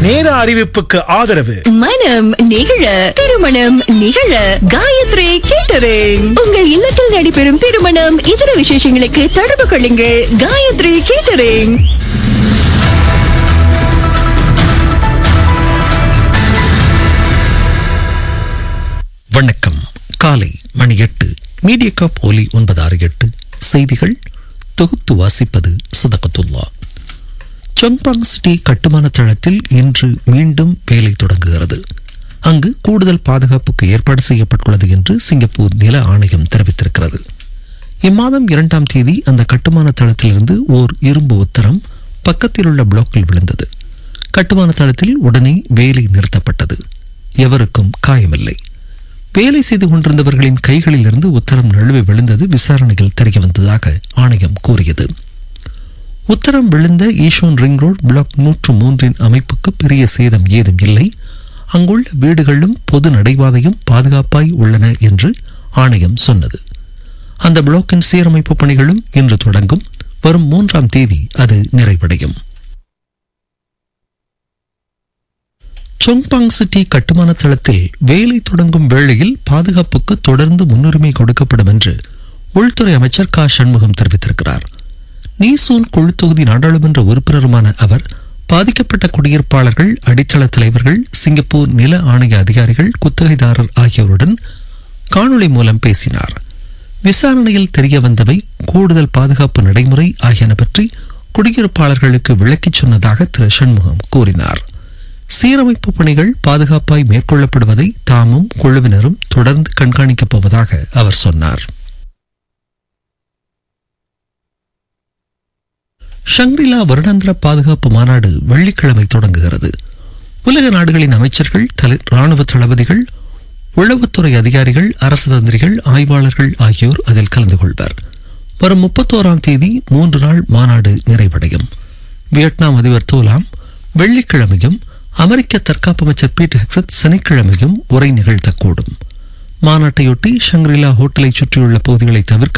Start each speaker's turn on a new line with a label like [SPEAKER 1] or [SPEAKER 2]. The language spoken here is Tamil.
[SPEAKER 1] நேர அறிவிப்புக்கு ஆதரவு
[SPEAKER 2] மனம் நிகழ திருமணம் நிகழ காயத்ரி கேட்டரிங் உங்கள் இல்லத்தில் நடைபெறும் திருமணம் இதர விசேஷங்களுக்கு தொடர்பு கொள்ளுங்கள் காயத்ரி கேட்டரிங்
[SPEAKER 3] வணக்கம் காலை மணி எட்டு மீடியா காப் ஒலி ஒன்பது ஆறு எட்டு செய்திகள் தொகுத்து வாசிப்பது சதகத்துல்லா சொங்பாங் சிட்டி கட்டுமான தளத்தில் இன்று மீண்டும் வேலை தொடங்குகிறது அங்கு கூடுதல் பாதுகாப்புக்கு ஏற்பாடு செய்யப்பட்டுள்ளது என்று சிங்கப்பூர் நில ஆணையம் தெரிவித்திருக்கிறது இம்மாதம் இரண்டாம் தேதி அந்த கட்டுமான தளத்திலிருந்து ஓர் இரும்பு உத்தரம் பக்கத்தில் உள்ள பிளாக்கில் விழுந்தது கட்டுமான தளத்தில் உடனே வேலை நிறுத்தப்பட்டது எவருக்கும் காயமில்லை வேலை செய்து கொண்டிருந்தவர்களின் கைகளில் இருந்து உத்தரம் நழுவி விழுந்தது விசாரணையில் தெரிய வந்ததாக ஆணையம் கூறியது உத்தரம் விழுந்த ஈஷோன் ரிங் ரோட் பிளாக் நூற்று மூன்றின் அமைப்புக்கு பெரிய சேதம் ஏதும் இல்லை அங்குள்ள வீடுகளும் பொது நடைபாதையும் பாதுகாப்பாய் உள்ளன என்று ஆணையம் சொன்னது அந்த பிளாக்கின் சீரமைப்பு பணிகளும் இன்று தொடங்கும் வரும் மூன்றாம் தேதி அது நிறைவடையும் சொங்பாங் சிட்டி கட்டுமான தளத்தில் வேலை தொடங்கும் வேளையில் பாதுகாப்புக்கு தொடர்ந்து முன்னுரிமை கொடுக்கப்படும் என்று உள்துறை அமைச்சர் க சண்முகம் தெரிவித்திருக்கிறார் நீசூன் குழு தொகுதி நாடாளுமன்ற உறுப்பினருமான அவர் பாதிக்கப்பட்ட குடியிருப்பாளர்கள் அடித்தள தலைவர்கள் சிங்கப்பூர் நில ஆணைய அதிகாரிகள் குத்தகைதாரர் ஆகியோருடன் காணொளி மூலம் பேசினார் விசாரணையில் தெரிய வந்தவை கூடுதல் பாதுகாப்பு நடைமுறை ஆகியன பற்றி குடியிருப்பாளர்களுக்கு விளக்கிச் சொன்னதாக திரு சண்முகம் கூறினார் சீரமைப்பு பணிகள் பாதுகாப்பாய் மேற்கொள்ளப்படுவதை தாமும் குழுவினரும் தொடர்ந்து கண்காணிக்கப் போவதாக அவர் சொன்னார் ஷங்ரிலா வருடாந்திர பாதுகாப்பு மாநாடு வெள்ளிக்கிழமை தொடங்குகிறது உலக நாடுகளின் அமைச்சர்கள் தலை ராணுவ தளபதிகள் உளவுத்துறை அதிகாரிகள் அரசு தந்திரிகள் ஆய்வாளர்கள் ஆகியோர் அதில் கலந்து கொள்வர் வரும் முப்பத்தோராம் தேதி மூன்று நாள் மாநாடு நிறைவடையும் வியட்நாம் அதிபர் தோலாம் வெள்ளிக்கிழமையும் அமெரிக்க தற்காப்பு அமைச்சர் பீட் ஹெக்சத் சனிக்கிழமையும் உரை நிகழ்த்தக்கூடும் மாநாட்டையொட்டி ஷங்ரிலா ஹோட்டலை சுற்றியுள்ள பகுதிகளை தவிர்க்க